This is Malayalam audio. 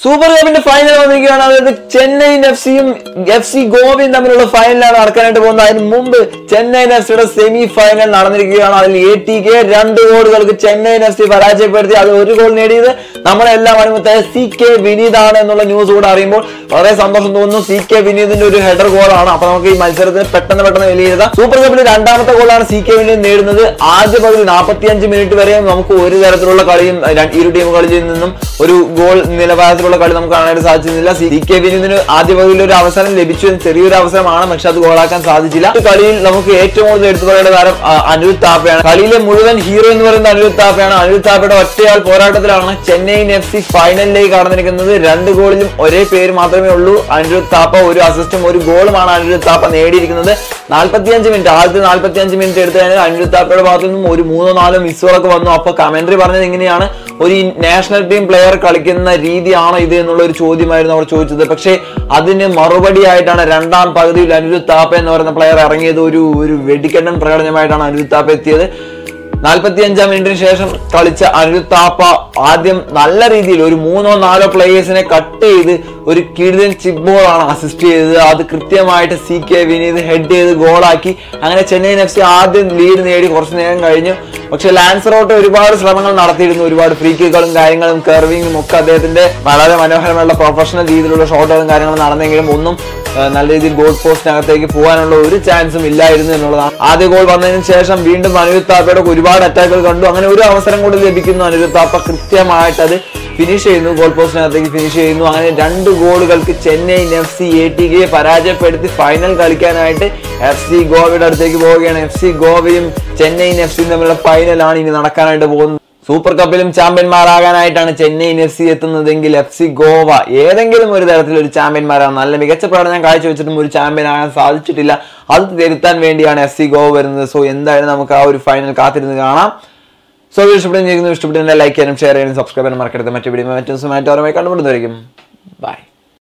സൂപ്പർ കപ്പിന്റെ ഫൈനൽ വന്നിരിക്കുകയാണ് അതായത് ചെന്നൈയിൻ എഫ് സിയും എഫ് സി ഗോവയും തമ്മിലുള്ള ഫൈനലാണ് നടക്കാനായിട്ട് പോകുന്നത് അതിന് മുമ്പ് ചെന്നൈയിൻ എഫ് സിയുടെ സെമി ഫൈനൽ നടന്നിരിക്കുകയാണ് അതിൽ എ ടി കെ രണ്ട് ഗോളുകൾക്ക് ചെന്നൈയിൻ എഫ് സി പരാജയപ്പെടുത്തി അത് ഒരു ഗോൾ നേടിയത് നമ്മളെല്ലാം അനുമത്തായ സി കെ വിനീതാണ് എന്നുള്ള ന്യൂസ് കൂടെ അറിയുമ്പോൾ വളരെ സന്തോഷം തോന്നുന്നു സി കെ വിനീതിന്റെ ഒരു ഹെഡർ ഗോളാണ് അപ്പൊ നമുക്ക് ഈ മത്സരത്തിന് പെട്ടെന്ന് പെട്ടെന്ന് വിലയിരുത്താം സൂപ്പർ കപ്പിൽ രണ്ടാമത്തെ ഗോളാണ് സി കെ വിനീത് നേടുന്നത് ആദ്യ പകുതി നാൽപ്പത്തിയഞ്ച് മിനിറ്റ് വരെ നമുക്ക് ഒരു തരത്തിലുള്ള കളിയും ര- ഇരു ടീമുകളിൽ നിന്നും ഒരു ഗോൾ നിലവാരത്തിലുള്ള കളി നമുക്ക് കാണാനായിട്ട് സാധിച്ചിരുന്നില്ല സി കെ വിനീതിന് ആദ്യ പകുതിയിൽ ഒരു അവസരം ലഭിച്ചു ചെറിയൊരു അവസരമാണ് പക്ഷെ അത് ഗോളാക്കാൻ സാധിച്ചില്ല ഈ കളിയിൽ നമുക്ക് ഏറ്റവും കൂടുതൽ എടുത്തു പറയേണ്ട താരം ആ, അനിരുദ്ധ് താപ്പയാണ് കളിയിലെ മുഴുവൻ ഹീറോ എന്ന് പറയുന്നത് അനിരുദ്ധ് താപ്പയാണ് അനിരുദ്ധ് താപ്പയുടെ ഒറ്റയാൾ പോരാട്ടത്തിലാണ് ചെന്നൈയിൻ എഫ് സി ഫൈനലിലേക്ക് കടന്നിരിക്കുന്നത് രണ്ട് ഗോളിലും ഒരേ പേര് മാത്രമേ ഉള്ളൂ അനിരുദ്ധ് താപ്പ ഒരു അസിസ്റ്റും ഒരു ഗോളുമാണ് അനിരുദ്ധ് താപ്പ നേടിയിരിക്കുന്നത് നാൽപ്പത്തിയഞ്ച് മിനിറ്റ് ആദ്യത്തെ നാൽപ്പത്തിയഞ്ച് മിനിറ്റ് എടുത്തു കഴിഞ്ഞാൽ അനിരുദ്ധ് താപ്പയുടെ ഭാഗത്തു നിന്നും ഒരു മൂന്നോ നാലോ മിസ്സുകളൊക്കെ വന്നു അപ്പൊ കമന്ററി പറഞ്ഞത് ഇങ്ങനെയാണ് ഒരു നാഷണൽ ടീം പ്ലെയർ കളിക്കുന്ന രീതിയാണോ ഇത് എന്നുള്ള ഒരു ചോദ്യമായിരുന്നു അവർ ചോദിച്ചത് പക്ഷേ അതിന് മറുപടിയായിട്ടാണ് രണ്ടാം പകുതിയിൽ അനിരുദ്ധ് താപ്പ എന്ന് പറയുന്ന പ്ലെയർ ഇറങ്ങിയത് ഒരു ഒരു വെടിക്കെട്ടൻ പ്രകടനമായിട്ടാണ് അനിരുദ്ധ് താപ്പ എത്തിയത് നാൽപ്പത്തി അഞ്ചാം മിനിറ്റിന് ശേഷം കളിച്ച അനിരുദ്ധ് താപ്പ ആദ്യം നല്ല രീതിയിൽ ഒരു മൂന്നോ നാലോ പ്ലേയേഴ്സിനെ കട്ട് ചെയ്ത് ഒരു കിടിലൻ ചിപ്പ് ബോളാണ് അസിസ്റ്റ് ചെയ്തത് അത് കൃത്യമായിട്ട് സി കെ വിനീത് ഹെഡ് ചെയ്ത് ഗോളാക്കി അങ്ങനെ ചെന്നൈയിൻ എഫ് സി ആദ്യം ലീഡ് നേടി കുറച്ച് നേരം കഴിഞ്ഞു പക്ഷെ ലാൻസറോട്ട് ഒരുപാട് ശ്രമങ്ങൾ നടത്തിയിരുന്നു ഒരുപാട് ഫ്രീ കിക്കുകളും കാര്യങ്ങളും കർവിങ്ങും ഒക്കെ അദ്ദേഹത്തിന്റെ വളരെ മനോഹരമായുള്ള പ്രൊഫഷണൽ രീതിയിലുള്ള ഷോട്ടുകളും കാര്യങ്ങളും നടന്നെങ്കിലും ഒന്നും ആ, നല്ല രീതിയിൽ ഗോൾ പോസ്റ്റിനകത്തേക്ക് പോകാനുള്ള ഒരു ചാൻസും ഇല്ലായിരുന്നു എന്നുള്ളതാണ് ആദ്യ ഗോൾ വന്നതിന് ശേഷം വീണ്ടും അനിരുദ്ധ് താപ്പയുടെ ഒരുപാട് അറ്റാക്കുകൾ കണ്ടു അങ്ങനെ ഒരു അവസരം കൂടി ലഭിക്കുന്നു അനിരുദ്ധ് താപ്പ കൃത്യമായിട്ട് അത് ഫിനിഷ് ചെയ്യുന്നു ഗോൾ പോസ്റ്റിനകത്തേക്ക് ഫിനിഷ് ചെയ്യുന്നു അങ്ങനെ രണ്ട് ഗോളുകൾക്ക് Chennaiyin F C A T കെയെ പരാജയപ്പെടുത്തി ഫൈനൽ കളിക്കാനായിട്ട് എഫ് സി ഗോവയുടെ അടുത്തേക്ക് പോവുകയാണ് എഫ് സി ഗോവയും ചെന്നൈയിൻ എഫ് സിയും തമ്മിലുള്ള ഫൈനലാണ് ഇനി നടക്കാനായിട്ട് പോകുന്നത് സൂപ്പർ കപ്പിലും ചാമ്പ്യന്മാരാകാനായിട്ടാണ് ചെന്നൈയിൻ എഫ് സി എത്തുന്നതെങ്കിൽ എഫ് സി ഗോവ ഏതെങ്കിലും ഒരു തരത്തിൽ ഒരു ചാമ്പ്യന്മാരാണ് നല്ല മികച്ച പ്രകടനം കാഴ്ചവെച്ചിട്ടും ഒരു ചാമ്പ്യൻ ആകാൻ സാധിച്ചിട്ടില്ല അത് തിരുത്താൻ വേണ്ടിയാണ് എഫ് സി ഗോവ വരുന്നത് സോ എന്തായാലും നമുക്ക് ആ ഒരു ഫൈനൽ കാത്തിരുന്ന് കാണാം സോ ഇഷ്ടപ്പെടുന്ന ഇഷ്ടപ്പെടുന്ന ലൈക്ക് ചെയ്യാനും ഷെയർ ചെയ്യാനും സബ്സ്ക്രൈബ് ചെയ്യാനും മറക്കരുത് മറ്റു വീഡിയോ മറ്റു ദിവസം മറ്റോരമായി കണ്ടുപിടുന്നതായിരിക്കും ബൈ